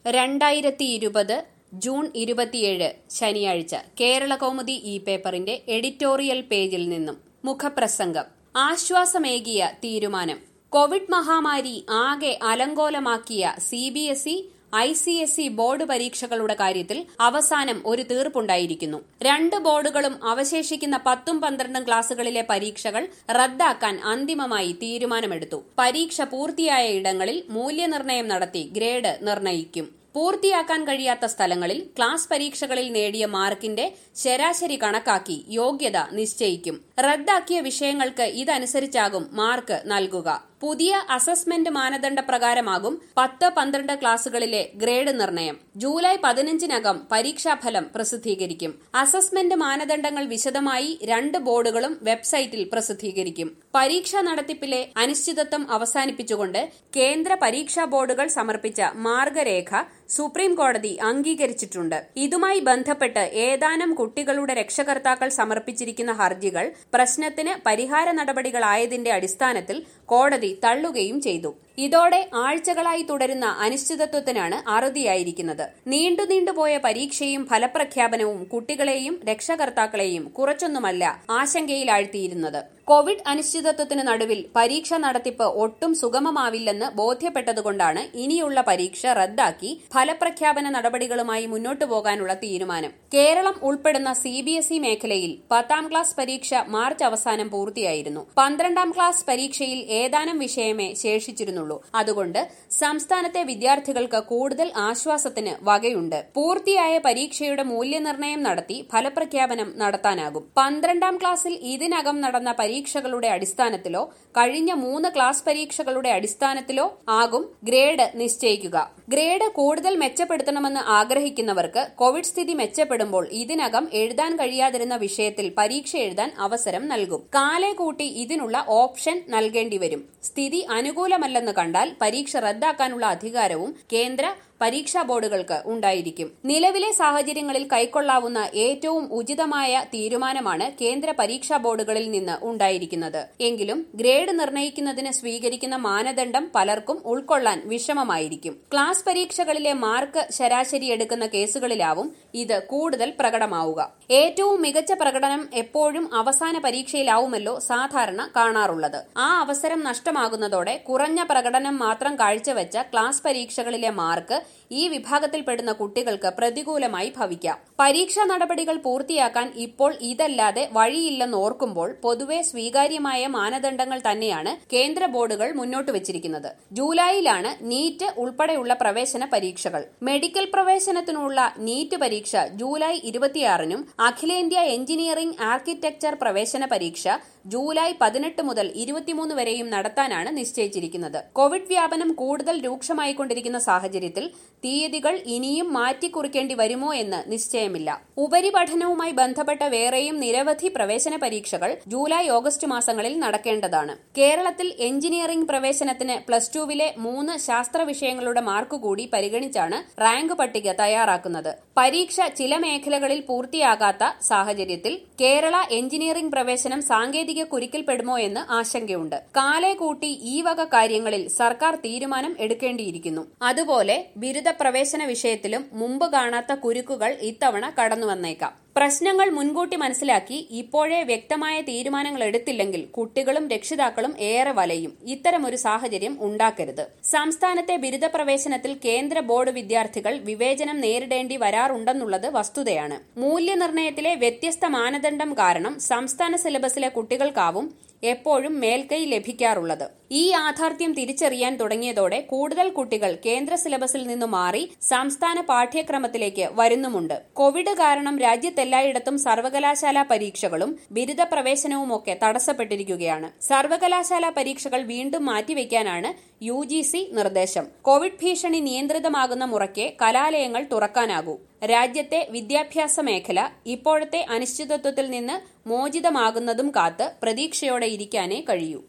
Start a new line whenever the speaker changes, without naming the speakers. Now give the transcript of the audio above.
രണ്ടായിരത്തി ഇരുപത് ജൂൺ ഇരുപത്തിയേഴ് ശനിയാഴ്ച കേരള കൗമുദി ഇ പേപ്പറിന്റെ എഡിറ്റോറിയൽ പേജിൽ നിന്നും മുഖപ്രസംഗം ആശ്വാസമേകിയ തീരുമാനം കോവിഡ് മഹാമാരി ആകെ അലങ്കോലമാക്കിയ C B S E I C S E board പരീക്ഷകളുടെ കാര്യത്തിൽ അവസാനം ഒരു തീർപ്പുണ്ടായിരിക്കുന്നു രണ്ട് ബോർഡുകളും അവശേഷിക്കുന്ന പത്തും പന്ത്രണ്ടും ക്ലാസുകളിലെ പരീക്ഷകൾ റദ്ദാക്കാൻ അന്തിമമായി തീരുമാനമെടുത്തു പരീക്ഷ പൂർത്തിയായ ഇടങ്ങളിൽ മൂല്യനിർണ്ണയം നടത്തി ഗ്രേഡ് നിർണ്ണയിക്കും പൂർത്തിയാക്കാൻ കഴിയാത്ത സ്ഥലങ്ങളിൽ ക്ലാസ് പരീക്ഷകളിൽ നേടിയ മാർക്കിന്റെ ശരാശരി കണക്കാക്കി യോഗ്യത നിശ്ചയിക്കും റദ്ദാക്കിയ വിഷയങ്ങൾക്ക് ഇതനുസരിച്ചാകും മാർക്ക് നൽകുക പുതിയ അസസ്മെന്റ് മാനദണ്ഡ പ്രകാരമാകും പത്ത് പന്ത്രണ്ട് ക്ലാസുകളിലെ ഗ്രേഡ് നിർണയം ജൂലൈ പതിനഞ്ചിനകം പരീക്ഷാഫലം പ്രസിദ്ധീകരിക്കും അസസ്മെന്റ് മാനദണ്ഡങ്ങൾ വിശദമായി രണ്ട് ബോർഡുകളും വെബ്സൈറ്റിൽ പ്രസിദ്ധീകരിക്കും പരീക്ഷാ നടത്തിപ്പിലെ അനിശ്ചിതത്വം അവസാനിപ്പിച്ചുകൊണ്ട് കേന്ദ്ര പരീക്ഷാ ബോർഡുകൾ സമർപ്പിച്ച മാർഗരേഖ സുപ്രീം കോടതി അംഗീകരിച്ചിട്ടുണ്ട് ഇതുമായി ബന്ധപ്പെട്ട് ഏതാനും കുട്ടികളുടെ രക്ഷകർത്താക്കൾ സമർപ്പിച്ചിരിക്കുന്ന ഹർജികൾ പ്രശ്നത്തിന് പരിഹാര നടപടികളായതിന്റെ അടിസ്ഥാനത്തിൽ കോടതി തള്ളുകയും ചെയ്തു ഇതോടെ ആഴ്ചകളായി തുടരുന്ന അനിശ്ചിതത്വത്തിനാണ് അറുതിയായിരിക്കുന്നത് നീണ്ടു നീണ്ടുപോയ പരീക്ഷയും ഫലപ്രഖ്യാപനവും കുട്ടികളെയും രക്ഷകർത്താക്കളെയും കുറച്ചൊന്നുമല്ല ആശങ്കയിലാഴ്ത്തിയിരുന്നത് കോവിഡ് അനിശ്ചിതത്വത്തിന് നടുവിൽ പരീക്ഷ നടത്തിപ്പ് ഒട്ടും സുഗമമാവില്ലെന്ന് ബോധ്യപ്പെട്ടതുകൊണ്ടാണ് ഇനിയുള്ള പരീക്ഷ റദ്ദാക്കി ഫലപ്രഖ്യാപന നടപടികളുമായി മുന്നോട്ടു പോകാനുള്ള തീരുമാനം കേരളം ഉൾപ്പെടുന്ന സി ബി എസ് ഇ മേഖലയിൽ പത്താം ക്ലാസ് പരീക്ഷ മാർച്ച് അവസാനം പൂർത്തിയായിരുന്നു പന്ത്രണ്ടാം ക്ലാസ് പരീക്ഷയിൽ ഏതാനും വിഷയമേ ശേഷിച്ചിരുന്നുള്ളൂ അതുകൊണ്ട് സംസ്ഥാനത്തെ വിദ്യാർത്ഥികൾക്ക് കൂടുതൽ ആശ്വാസത്തിന് വകയുണ്ട് പൂർത്തിയായ പരീക്ഷയുടെ മൂല്യനിർണ്ണയം നടത്തി ഫലപ്രഖ്യാപനം നടത്താനാകും പന്ത്രണ്ടാം ക്ലാസ്സിൽ ഇതിനകം നടന്ന പരീക്ഷകളുടെ അടിസ്ഥാനത്തിലോ കഴിഞ്ഞ മൂന്ന് ക്ലാസ് പരീക്ഷകളുടെ അടിസ്ഥാനത്തിലോ ആകും ഗ്രേഡ് നിശ്ചയിക്കുക ഗ്രേഡ് കൂടുതൽ മെച്ചപ്പെടുത്തണമെന്ന് ആഗ്രഹിക്കുന്നവർക്ക് കോവിഡ് സ്ഥിതി മെച്ചപ്പെടുമ്പോൾ ഇതിനകം എഴുതാൻ കഴിയാതിരുന്ന വിഷയത്തിൽ പരീക്ഷ എഴുതാൻ അവസരം നൽകും കാലെ കൂട്ടി ഇതിനുള്ള ഓപ്ഷൻ നൽകേണ്ടി വരും സ്ഥിതി അനുകൂലമല്ലെന്ന് കണ്ടാൽ പരീക്ഷ റദ്ദാക്കാനുള്ള അധികാരവും കേന്ദ്ര പരീക്ഷാ ബോർഡുകൾക്ക് ഉണ്ടായിരിക്കും നിലവിലെ സാഹചര്യങ്ങളിൽ കൈക്കൊള്ളാവുന്ന ഏറ്റവും ഉചിതമായ തീരുമാനമാണ് കേന്ദ്ര പരീക്ഷാ ബോർഡുകളിൽ നിന്ന് ഉണ്ടായിരിക്കുന്നത് എങ്കിലും ഗ്രേഡ് നിർണ്ണയിക്കുന്നതിന് സ്വീകരിക്കുന്ന മാനദണ്ഡം പലർക്കും ഉൾക്കൊള്ളാൻ വിഷമമായിരിക്കും ക്ലാസ് പരീക്ഷകളിലെ മാർക്ക് ശരാശരി എടുക്കുന്ന കേസുകളിലാവും ഇത് കൂടുതൽ പ്രകടമാവുക ഏറ്റവും മികച്ച പ്രകടനം എപ്പോഴും അവസാന പരീക്ഷയിലാവുമല്ലോ സാധാരണ കാണാറുള്ളത് ആ അവസരം നഷ്ടമാകുന്നതോടെ കുറഞ്ഞ പ്രകടനം മാത്രം കാഴ്ചവെച്ച ക്ലാസ് പരീക്ഷകളിലെ മാർക്ക് ഈ വിഭാഗത്തിൽപ്പെടുന്ന കുട്ടികൾക്ക് പ്രതികൂലമായി ഭവിക്കാം പരീക്ഷാ നടപടികൾ പൂർത്തിയാക്കാൻ ഇപ്പോൾ ഇതല്ലാതെ വഴിയില്ലെന്ന് ഓർക്കുമ്പോൾ പൊതുവെ സ്വീകാര്യമായ മാനദണ്ഡങ്ങൾ തന്നെയാണ് കേന്ദ്ര ബോർഡുകൾ മുന്നോട്ട് വച്ചിരിക്കുന്നത് ജൂലൈയിലാണ് നീറ്റ് ഉൾപ്പെടെയുള്ള പ്രവേശന പരീക്ഷകൾ മെഡിക്കൽ പ്രവേശനത്തിനുള്ള നീറ്റ് പരീക്ഷ ജൂലൈ ഇരുപത്തിയാറിനും അഖിലേന്ത്യാ എഞ്ചിനീയറിംഗ് ആർക്കിടെക്ചർ പ്രവേശന പരീക്ഷ ജൂലൈ പതിനെട്ട് മുതൽ ഇരുപത്തിമൂന്ന് വരെയും നടത്താനാണ് നിശ്ചയിച്ചിരിക്കുന്നത് കോവിഡ് വ്യാപനം കൂടുതൽ രൂക്ഷമായിക്കൊണ്ടിരിക്കുന്ന സാഹചര്യത്തിൽ തീയതികൾ ഇനിയും മാറ്റിക്കുറിക്കേണ്ടി വരുമോ എന്ന് നിശ്ചയമില്ല ഉപരിപഠനവുമായി ബന്ധപ്പെട്ട വേറെയും നിരവധി പ്രവേശന പരീക്ഷകൾ ജൂലൈ ഓഗസ്റ്റ് മാസങ്ങളിൽ നടക്കേണ്ടതാണ് കേരളത്തിൽ എഞ്ചിനീയറിംഗ് പ്രവേശനത്തിന് പ്ലസ് ടുവിലെ മൂന്ന് ശാസ്ത്ര വിഷയങ്ങളുടെ മാർക്ക് കൂടി പരിഗണിച്ചാണ് റാങ്ക് പട്ടിക തയ്യാറാക്കുന്നത് പരീക്ഷ ചില മേഖലകളിൽ പൂർത്തിയാകാത്ത സാഹചര്യത്തിൽ കേരള എഞ്ചിനീയറിംഗ് പ്രവേശനം സാങ്കേതിക കുരുക്കിൽപ്പെടുമോ എന്ന് ആശങ്കയുണ്ട് കാലെ കൂട്ടി ഈ വക കാര്യങ്ങളിൽ സർക്കാർ തീരുമാനം എടുക്കേണ്ടിയിരിക്കുന്നു അതുപോലെ ബിരുദ പ്രവേശന വിഷയത്തിലും മുമ്പ് കാണാത്ത കുരുക്കുകൾ ഇത്തവണ കടന്നു വന്നേക്കാം പ്രശ്നങ്ങൾ മുൻകൂട്ടി മനസ്സിലാക്കി ഇപ്പോഴേ വ്യക്തമായ തീരുമാനങ്ങൾ എടുത്തില്ലെങ്കിൽ കുട്ടികളും രക്ഷിതാക്കളും ഏറെ വലയും ഇത്തരമൊരു സാഹചര്യം ഉണ്ടാക്കരുത് സംസ്ഥാനത്തെ ബിരുദ പ്രവേശനത്തിൽ കേന്ദ്ര ബോർഡ് വിദ്യാർത്ഥികൾ വിവേചനം നേരിടേണ്ടി വരാറുണ്ടെന്നുള്ളത് വസ്തുതയാണ് മൂല്യനിർണ്ണയത്തിലെ വ്യത്യസ്ത മാനദണ്ഡം കാരണം സംസ്ഥാന സിലബസിലെ കുട്ടികൾക്കാവും എപ്പോഴും മേൽക്കൈ ലഭിക്കാറുള്ളത് ഈ യാഥാർത്ഥ്യം തിരിച്ചറിയാൻ തുടങ്ങിയതോടെ കൂടുതൽ കുട്ടികൾ കേന്ദ്ര സിലബസിൽ നിന്നു മാറി സംസ്ഥാന പാഠ്യക്രമത്തിലേക്ക് വരുന്നുമുണ്ട് കോവിഡ് കാരണം രാജ്യത്തെല്ലായിടത്തും സർവകലാശാല പരീക്ഷകളും ബിരുദ പ്രവേശനവുമൊക്കെ തടസ്സപ്പെട്ടിരിക്കുകയാണ് സർവകലാശാല പരീക്ഷകൾ വീണ്ടും മാറ്റിവെക്കാനാണ് യു ജി സി നിർദ്ദേശം കോവിഡ് ഭീഷണി നിയന്ത്രിതമാകുന്ന മുറയ്ക്ക് കലാലയങ്ങൾ തുറക്കാനാകൂ രാജ്യത്തെ വിദ്യാഭ്യാസ മേഖല ഇപ്പോഴത്തെ അനിശ്ചിതത്വത്തിൽ നിന്ന് മോചിതമാകുന്നതും കാത്ത് പ്രതീക്ഷയോടെ ഇരിക്കാനേ കഴിയൂ